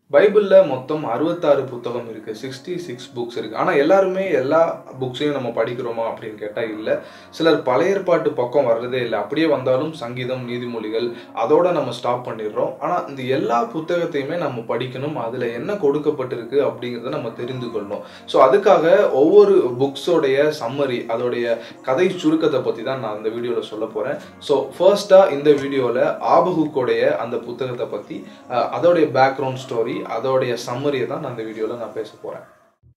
பைபிளில் மொத்தம் அறுபத்தாறு புத்தகம் இருக்குது சிக்ஸ்டி சிக்ஸ் புக்ஸ் இருக்குது ஆனால் எல்லாருமே எல்லா புக்ஸையும் நம்ம படிக்கிறோமா அப்படின்னு கேட்டால் இல்லை சிலர் பழைய ஏற்பாட்டு பக்கம் வர்றதே இல்லை அப்படியே வந்தாலும் சங்கீதம் நீதிமொழிகள் அதோட நம்ம ஸ்டாப் பண்ணிடுறோம் ஆனால் இந்த எல்லா புத்தகத்தையுமே நம்ம படிக்கணும் அதில் என்ன கொடுக்கப்பட்டிருக்கு அப்படிங்கிறத நம்ம தெரிந்து கொள்ளணும் ஸோ அதுக்காக ஒவ்வொரு புக்ஸோடைய சம்மரி அதோடைய கதை சுருக்கத்தை பற்றி தான் நான் இந்த வீடியோவில் சொல்ல போகிறேன் ஸோ ஃபர்ஸ்ட்டாக இந்த வீடியோவில் ஆபகுக்கோடைய அந்த புத்தகத்தை பற்றி அதோடைய பேக்ரவுண்ட் ஸ்டோரி அதோடைய சம்மரியை தான் நான் இந்த வீடியோவில் நான் பேச போகிறேன்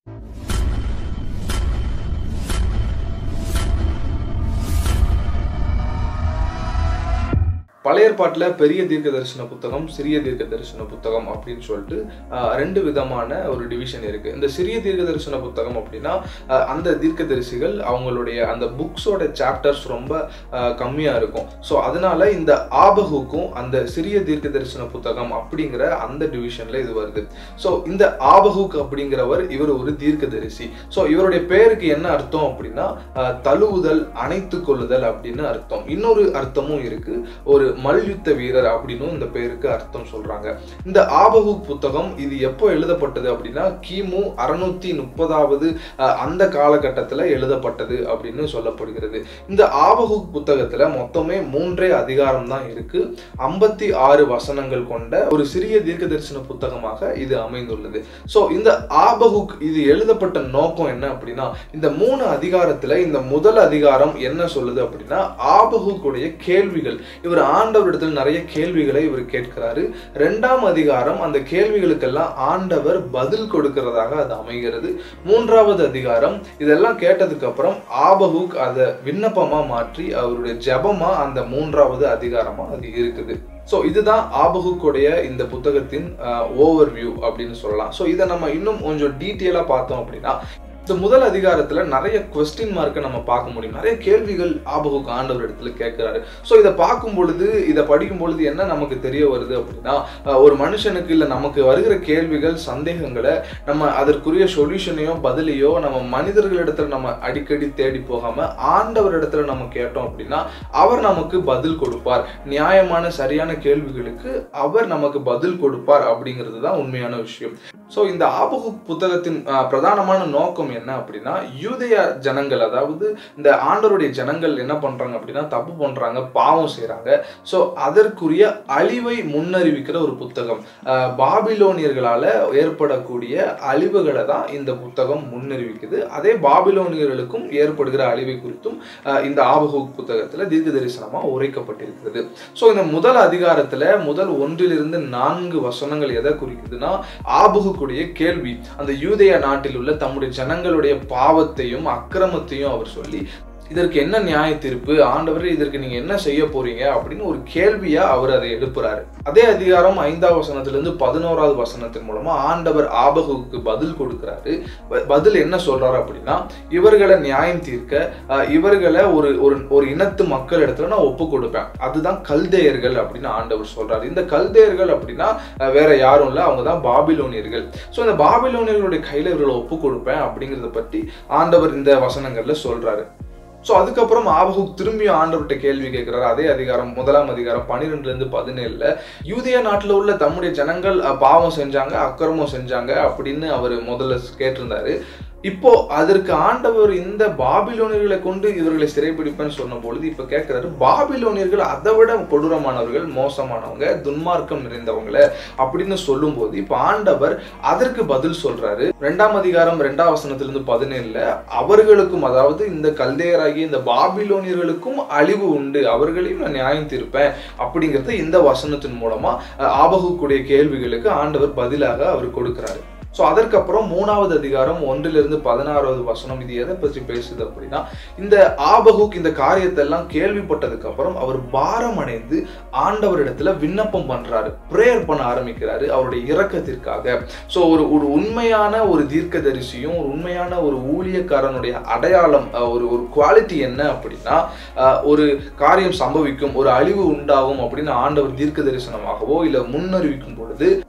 பழைய ஏற்பாட்டில் பெரிய தீர்க்க தரிசன புத்தகம் சிறிய தீர்க்க தரிசன புத்தகம் அப்படின்னு சொல்லிட்டு ரெண்டு விதமான ஒரு டிவிஷன் இருக்குது இந்த சிறிய தீர்க்க தரிசன புத்தகம் அப்படின்னா அந்த தீர்க்க தரிசிகள் அவங்களுடைய அந்த புக்ஸோட சாப்டர்ஸ் ரொம்ப கம்மியாக இருக்கும் ஸோ அதனால இந்த ஆபகுக்கும் அந்த சிறிய தீர்க்க தரிசன புத்தகம் அப்படிங்கிற அந்த டிவிஷனில் இது வருது ஸோ இந்த ஆபகுக் அப்படிங்கிறவர் இவர் ஒரு தீர்க்க தரிசி ஸோ இவருடைய பேருக்கு என்ன அர்த்தம் அப்படின்னா தழுவுதல் அணைத்து கொள்ளுதல் அப்படின்னு அர்த்தம் இன்னொரு அர்த்தமும் இருக்கு ஒரு மல்யுத்த வீரர் அப்படின்னு இந்த பேருக்கு அர்த்தம் சொல்றாங்க இந்த ஆபகுக் புத்தகம் இது எப்போ எழுதப்பட்டது அப்படின்னா கிமு அறுநூத்தி முப்பதாவது அந்த காலகட்டத்தில் எழுதப்பட்டது அப்படின்னு சொல்லப்படுகிறது இந்த ஆபகுக் புத்தகத்துல மொத்தமே மூன்றே அதிகாரம் தான் இருக்கு ஐம்பத்தி ஆறு வசனங்கள் கொண்ட ஒரு சிறிய தீர்க்க தரிசன புத்தகமாக இது அமைந்துள்ளது ஸோ இந்த ஆபகுக் இது எழுதப்பட்ட நோக்கம் என்ன அப்படின்னா இந்த மூணு அதிகாரத்துல இந்த முதல் அதிகாரம் என்ன சொல்லுது அப்படின்னா ஆபகுக்குடைய கேள்விகள் இவர் ஆண்டவரிடத்தில் நிறைய கேள்விகளை இவர் கேட்கிறாரு ரெண்டாம் அதிகாரம் அந்த கேள்விகளுக்கெல்லாம் ஆண்டவர் பதில் கொடுக்கிறதாக அது அமைகிறது மூன்றாவது அதிகாரம் இதெல்லாம் கேட்டதுக்கு அப்புறம் ஆபகுக் அதை விண்ணப்பமா மாற்றி அவருடைய ஜபமா அந்த மூன்றாவது அதிகாரமா அது இருக்குது ஸோ இதுதான் ஆபகுக்குடைய இந்த புத்தகத்தின் ஓவர் வியூ அப்படின்னு சொல்லலாம் ஸோ இதை நம்ம இன்னும் கொஞ்சம் டீட்டெயிலாக பார்த்தோம் அப்படின்னா இந்த முதல் அதிகாரத்துல நிறைய கொஸ்டின் மார்க்கை நம்ம பார்க்க முடியும் நிறைய கேள்விகள் ஆபகுக்கு ஆண்டவர் இடத்துல கேட்கிறாரு ஸோ இதை பார்க்கும் பொழுது இதை படிக்கும் பொழுது என்ன நமக்கு தெரிய வருது அப்படின்னா ஒரு மனுஷனுக்கு இல்லை நமக்கு வருகிற கேள்விகள் சந்தேகங்களை நம்ம அதற்குரிய சொல்யூஷனையோ பதிலையோ நம்ம மனிதர்களிடத்துல நம்ம அடிக்கடி தேடி போகாம ஆண்டவர் இடத்துல நம்ம கேட்டோம் அப்படின்னா அவர் நமக்கு பதில் கொடுப்பார் நியாயமான சரியான கேள்விகளுக்கு அவர் நமக்கு பதில் கொடுப்பார் அப்படிங்கிறது தான் உண்மையான விஷயம் ஸோ இந்த ஆபகு புத்தகத்தின் பிரதானமான நோக்கம் என்ன அப்படின்னா யூதய ஜனங்கள் அதாவது இந்த ஆண்டருடைய ஜனங்கள் என்ன பண்றாங்க அப்படின்னா தப்பு பண்றாங்க பாவம் செய்யறாங்க ஸோ அதற்குரிய அழிவை முன்னறிவிக்கிற ஒரு புத்தகம் பாபிலோனியர்களால ஏற்படக்கூடிய அழிவுகளை தான் இந்த புத்தகம் முன்னறிவிக்குது அதே பாபிலோனியர்களுக்கும் ஏற்படுகிற அழிவை குறித்தும் இந்த ஆபகு புத்தகத்துல தீர்க்க தரிசனமா உரைக்கப்பட்டிருக்கிறது ஸோ இந்த முதல் அதிகாரத்துல முதல் ஒன்றிலிருந்து நான்கு வசனங்கள் எதை குறிக்குதுன்னா ஆபகுக்குடைய கேள்வி அந்த யூதய நாட்டில் உள்ள தம்முடைய ஜனங்களுடைய பாவத்தையும் அக்கிரமத்தையும் அவர் சொல்லி இதற்கு என்ன நியாய தீர்ப்பு ஆண்டவர் இதற்கு நீங்க என்ன செய்ய போறீங்க அப்படின்னு ஒரு கேள்வியா அவர் அதை எழுப்புறாரு அதே அதிகாரம் ஐந்தாவது வசனத்திலிருந்து பதினோராவது வசனத்தின் மூலமா ஆண்டவர் ஆபகுக்கு பதில் கொடுக்கிறாரு பதில் என்ன சொல்றாரு அப்படின்னா இவர்களை நியாயம் தீர்க்க இவர்களை ஒரு ஒரு ஒரு இனத்து மக்கள் இடத்துல நான் ஒப்பு கொடுப்பேன் அதுதான் கல்தேயர்கள் அப்படின்னு ஆண்டவர் சொல்றாரு இந்த கல்தேயர்கள் அப்படின்னா வேற யாரும் இல்லை அவங்க தான் பாபிலோனியர்கள் ஸோ இந்த பாபிலோனியர்களுடைய கையில இவர்களை ஒப்பு கொடுப்பேன் அப்படிங்கிறத பற்றி ஆண்டவர் இந்த வசனங்கள்ல சொல்றாரு ஸோ அதுக்கப்புறம் ஆபகுக் திரும்பியும் ஆண்டவர்கிட்ட கேள்வி கேட்கிறாரு அதே அதிகாரம் முதலாம் அதிகாரம் பன்னிரெண்டுல இருந்து பதினேழுல யூதிய நாட்டில் உள்ள தம்முடைய ஜனங்கள் பாவம் செஞ்சாங்க அக்கிரமம் செஞ்சாங்க அப்படின்னு அவர் முதல்ல கேட்டிருந்தாரு இப்போ அதற்கு ஆண்டவர் இந்த பாபிலோனியர்களை கொண்டு இவர்களை சிறைப்பிடிப்பேன்னு சொன்ன பொழுது இப்ப கேட்கிறாரு பாபிலோனியர்கள் அதை விட கொடூரமானவர்கள் மோசமானவங்க துன்மார்க்கம் நிறைந்தவங்கள அப்படின்னு சொல்லும் போது இப்ப ஆண்டவர் அதற்கு பதில் சொல்றாரு ரெண்டாம் அதிகாரம் ரெண்டாம் வசனத்திலிருந்து பதினேழுல அவர்களுக்கும் அதாவது இந்த கல்தேயராகிய இந்த பாபிலோனியர்களுக்கும் அழிவு உண்டு அவர்களையும் நான் நியாயம் தீர்ப்பேன் அப்படிங்கிறத இந்த வசனத்தின் மூலமா ஆபகுக்குடைய கேள்விகளுக்கு ஆண்டவர் பதிலாக அவர் கொடுக்கிறாரு ஸோ அதற்கப்புறம் மூணாவது அதிகாரம் ஒன்றிலிருந்து பதினாறாவது வசனம் இது எதை பற்றி பேசுது அப்படின்னா இந்த ஆபகுக் இந்த காரியத்தை எல்லாம் கேள்விப்பட்டதுக்கு அப்புறம் அவர் பாரம் அடைந்து ஆண்டவரிடத்துல விண்ணப்பம் பண்றாரு ப்ரேயர் பண்ண ஆரம்பிக்கிறாரு அவருடைய இரக்கத்திற்காக ஸோ ஒரு ஒரு உண்மையான ஒரு தீர்க்க தரிசியும் ஒரு உண்மையான ஒரு ஊழியக்காரனுடைய அடையாளம் ஒரு ஒரு குவாலிட்டி என்ன அப்படின்னா ஒரு காரியம் சம்பவிக்கும் ஒரு அழிவு உண்டாகும் அப்படின்னு ஆண்டவர் தீர்க்க தரிசனமாகவோ இல்லை முன்னறிவிக்கும் பொழுது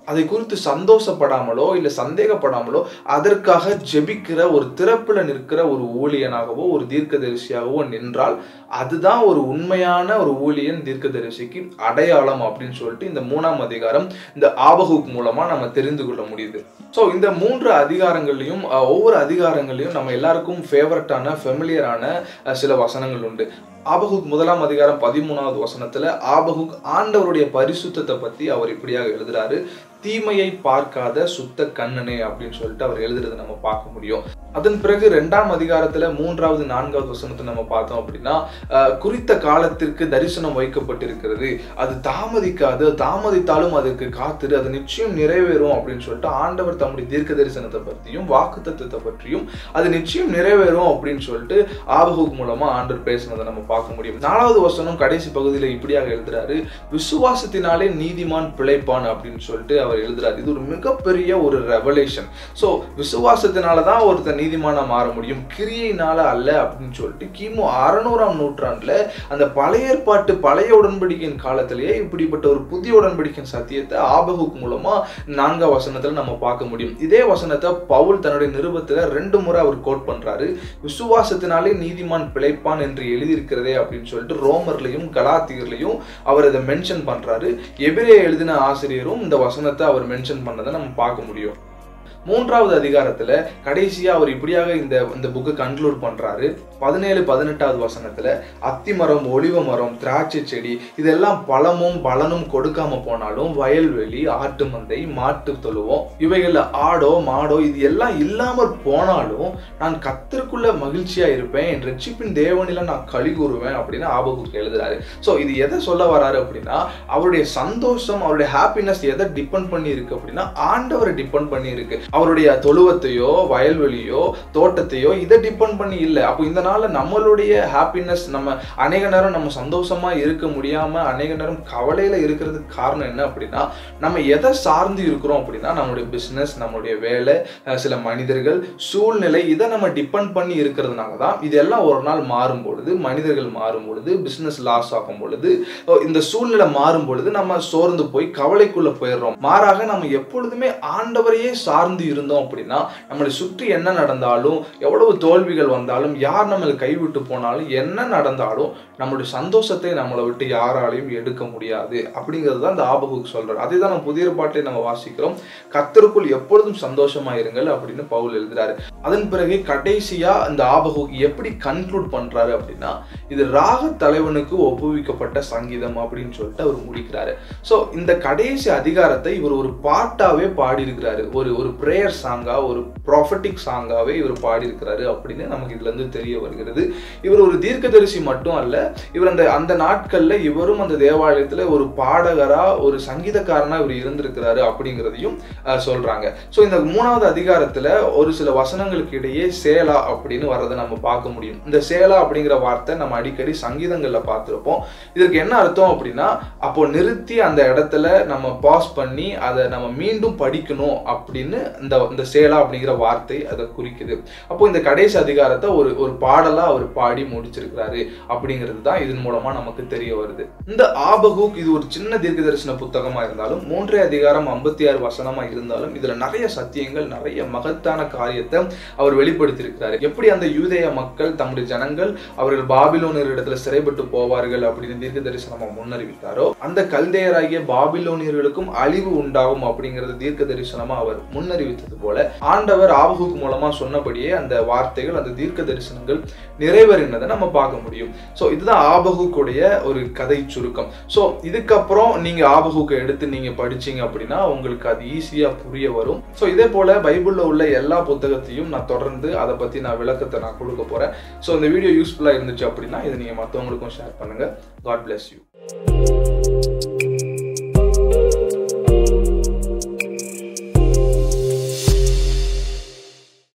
அதை குறித்து சந்தோஷப்படாமலோ இல்லை சந்தேகப்படாமலோ அதற்காக ஜெபிக்கிற ஒரு திறப்புல நிற்கிற ஒரு ஊழியனாகவோ ஒரு தீர்க்கதரிசியாகவோ நின்றால் அதுதான் ஒரு உண்மையான ஒரு ஊழியன் தீர்க்கதரிசிக்கு அடையாளம் அப்படின்னு சொல்லிட்டு இந்த மூணாம் அதிகாரம் இந்த ஆபகுக் மூலமா நம்ம தெரிந்து கொள்ள முடியுது ஸோ இந்த மூன்று அதிகாரங்கள்லையும் அஹ், ஒவ்வொரு அதிகாரங்கள்லையும் நம்ம எல்லாருக்கும் ஃபேவரட்டான ஃபெமிலியரான சில வசனங்கள் உண்டு ஆபகுக் முதலாம் அதிகாரம் பதிமூணாவது வசனத்துல ஆபகுக் ஆண்டவருடைய பரிசுத்தத்தை பத்தி அவர் இப்படியாக எழுதுறாரு தீமையை பார்க்காத சுத்த கண்ணனே அப்படின்னு சொல்லிட்டு அவர் எழுதுறதை நம்ம பார்க்க முடியும் அதன் பிறகு ரெண்டாம் அதிகாரத்துல மூன்றாவது நான்காவது வசனத்தை நம்ம பார்த்தோம் அப்படின்னா அஹ், குறித்த காலத்திற்கு தரிசனம் வைக்கப்பட்டிருக்கிறது அது தாமதிக்காது தாமதித்தாலும் அதற்கு காத்துரு அது நிச்சயம் நிறைவேறும் அப்படின்னு சொல்லிட்டு ஆண்டவர் தம்முடைய தீர்க்க தரிசனத்தை பற்றியும் வாக்கு தத்துவத்தை பற்றியும் அது நிச்சயம் நிறைவேறும் அப்படின்னு சொல்லிட்டு ஆபகுக் மூலமா ஆண்டவர் பேசினதை நம்ம பார்க்க முடியும் நாலாவது வசனம் கடைசி பகுதியில் இப்படியாக எழுதுறாரு விசுவாசத்தினாலே நீதிமான் பிழைப்பான் அப்படின்னு சொல்லிட்டு அவர் எழுதுறாரு இது ஒரு மிகப்பெரிய ஒரு ரெவலேஷன் ஸோ விசுவாசத்தினால தான் ஒருத்தர் நீதிமானா மாற முடியும் கிரியையினால அல்ல அப்படின்னு சொல்லிட்டு கிமு அறநூறாம் நூற்றாண்டுல அந்த பழைய ஏற்பாட்டு பழைய உடன்படிக்கையின் காலத்திலேயே இப்படிப்பட்ட ஒரு புதிய உடன்படிக்கையின் சத்தியத்தை ஆபகுக் மூலமா நான்காம் வசனத்துல நம்ம பார்க்க முடியும் இதே வசனத்தை பவுல் தன்னுடைய நிருபத்துல ரெண்டு முறை அவர் கோட் பண்றாரு விசுவாசத்தினாலே நீதிமான் பிழைப்பான் என்று எழுதியிருக்கிறதே அப்படின்னு சொல்லிட்டு ரோமர்லையும் கலாத்தியர்லையும் அவர் இதை மென்ஷன் பண்றாரு எபிரே எழுதின ஆசிரியரும் இந்த வசனத்தை அவர் மென்ஷன் பண்ணதை நம்ம பார்க்க முடியும் மூன்றாவது அதிகாரத்துல கடைசியா அவர் இப்படியாக இந்த இந்த புக்கை கன்க்ளூட் பண்றாரு பதினேழு பதினெட்டாவது வசனத்துல அத்திமரம் ஒளிவ மரம் திராட்சை செடி இதெல்லாம் பழமும் பலனும் கொடுக்காம போனாலும் வயல்வெளி ஆட்டு மந்தை மாட்டு தொழுவோம் இவைகள்ல ஆடோ மாடோ இது எல்லாம் இல்லாமல் போனாலும் நான் கத்திற்குள்ள மகிழ்ச்சியா இருப்பேன் என் ரட்சிப்பின் தேவனில நான் களி கூறுவேன் அப்படின்னு ஆபகுக்கு எழுதுறாரு ஸோ இது எதை சொல்ல வராரு அப்படின்னா அவருடைய சந்தோஷம் அவருடைய ஹாப்பினஸ் எதை டிபெண்ட் பண்ணி இருக்கு அப்படின்னா ஆண்டவரை டிபெண்ட் பண்ணி இருக்கு அவருடைய தொழுவத்தையோ வயல்வெளியோ தோட்டத்தையோ இதை டிபெண்ட் பண்ணி இல்லை அப்போ இந்த நாள்ல நம்மளுடைய ஹாப்பினஸ் நம்ம அநேக நேரம் நம்ம சந்தோஷமா இருக்க முடியாம அநேக நேரம் கவலையில இருக்கிறதுக்கு காரணம் என்ன அப்படின்னா நம்ம எதை சார்ந்து இருக்கிறோம் அப்படின்னா நம்மளுடைய பிஸ்னஸ் நம்மளுடைய வேலை அஹ் சில மனிதர்கள் சூழ்நிலை இதை நம்ம டிபெண்ட் பண்ணி இருக்கிறதுனால தான் இதெல்லாம் ஒரு நாள் மாறும் பொழுது மனிதர்கள் மாறும் பொழுது பிஸ்னஸ் லாஸ் ஆகும் பொழுது ஓ, இந்த சூழ்நிலை மாறும் பொழுது நம்ம சோர்ந்து போய் கவலைக்குள்ள போயிடுறோம் மாறாக நம்ம எப்பொழுதுமே ஆண்டவரையே சார்ந்து இருந்தோம் அப்படின்னா நம்மளை சுற்றி என்ன நடந்தாலும் எவ்வளவு தோல்விகள் வந்தாலும் யார் நம்மளை கைவிட்டு போனாலும் என்ன நடந்தாலும் நம்மளுடைய சந்தோஷத்தை நம்மளை விட்டு யாராலையும் எடுக்க முடியாது அப்படிங்கிறது தான் இந்த ஆபகுக்கு சொல்றாரு அதே தான் நம்ம புதிய பாட்டை நம்ம வாசிக்கிறோம் கத்தருக்குள் எப்பொழுதும் சந்தோஷமா இருங்கள் அப்படின்னு பவுல் எழுதுறாரு அதன் பிறகு கடைசியா இந்த ஆபகுக் எப்படி கன்க்ளூட் பண்றாரு அப்படின்னா இது ராக தலைவனுக்கு ஒப்புவிக்கப்பட்ட சங்கீதம் அப்படின்னு சொல்லிட்டு அவர் முடிக்கிறாரு ஸோ இந்த கடைசி அதிகாரத்தை இவர் ஒரு பாட்டாவே பாடியிருக்கிறாரு ஒரு ஒரு ப்ரேயர் சாங்கா ஒரு ப்ராஃபட்டிக் சாங்காவே இவர் பாடியிருக்கிறாரு அப்படின்னு நமக்கு இதுல இருந்து தெரிய வருகிறது இவர் ஒரு தீர்க்கதரிசி மட்டும் அல்ல இவர் அந்த அந்த நாட்கள்ல இவரும் அந்த தேவாலயத்துல ஒரு பாடகரா ஒரு சங்கீதக்காரனா இவர் இருந்திருக்கிறாரு அப்படிங்கிறதையும் அஹ், சொல்றாங்க ஸோ இந்த மூணாவது அதிகாரத்துல ஒரு சில வசனங்களுக்கு இடையே சேலா அப்படின்னு வர்றதை நம்ம பார்க்க முடியும் இந்த சேலா அப்படிங்கிற வார்த்தை நம்ம அடிக்கடி சங்கீதங்கள்ல பார்த்திருப்போம் இதற்கு என்ன அர்த்தம் அப்படின்னா அப்போ நிறுத்தி அந்த இடத்துல நம்ம பாஸ் பண்ணி அதை நம்ம மீண்டும் படிக்கணும் அப்படின்னு இந்த இந்த சேலா அப்படிங்கிற வார்த்தை அதை குறிக்குது அப்போ இந்த கடைசி அதிகாரத்தை ஒரு ஒரு பாடலா அவர் பாடி முடிச்சிருக்கிறாரு அப்படிங்கிறது தான் இதன் மூலமா நமக்கு தெரிய வருது இந்த ஆபகுக் இது ஒரு சின்ன தீர்க்க தரிசன புத்தகமா இருந்தாலும் மூன்றே அதிகாரம் ஐம்பத்தி ஆறு வசனமா இருந்தாலும் இதுல நிறைய சத்தியங்கள் நிறைய மகத்தான காரியத்தை அவர் வெளிப்படுத்தியிருக்கிறாரு எப்படி அந்த யூதேய மக்கள் தம்முடைய ஜனங்கள் அவர்கள் பாபிலோனியர் இடத்துல சிறைப்பட்டு போவார்கள் அப்படின்னு தீர்க்க தரிசனமா முன்னறிவித்தாரோ அந்த கல்தேயராகிய பாபிலோனியர்களுக்கும் அழிவு உண்டாகும் அப்படிங்கறது தீர்க்க தரிசனமா அவர் முன்னறிவித்தது போல ஆண்டவர் ஆபகுக்கு மூலமா சொன்னபடியே அந்த வார்த்தைகள் அந்த தீர்க்க தரிசனங்கள் நிறைவேறினதை நம்ம பார்க்க முடியும் ஸோ இதுதான் ஆபகுக்குடைய ஒரு கதை சுருக்கம் ஸோ இதுக்கப்புறம் நீங்க ஆபகுக்கு எடுத்து நீங்க படிச்சீங்க அப்படின்னா உங்களுக்கு அது ஈஸியா புரிய வரும் ஸோ இதே போல பைபிள்ல உள்ள எல்லா புத்தகத்தையும் நான் தொடர்ந்து அதை பத்தி நான் விளக்கத்தை நான் கொடுக்க போறேன் ஸோ இந்த வீடியோ யூஸ்ஃபுல்லா இருந்துச்சு அப்படின்னா இதை நீங்க மற்றவங்களுக்கும் ஷேர் பண்ணுங்க காட் bless யூ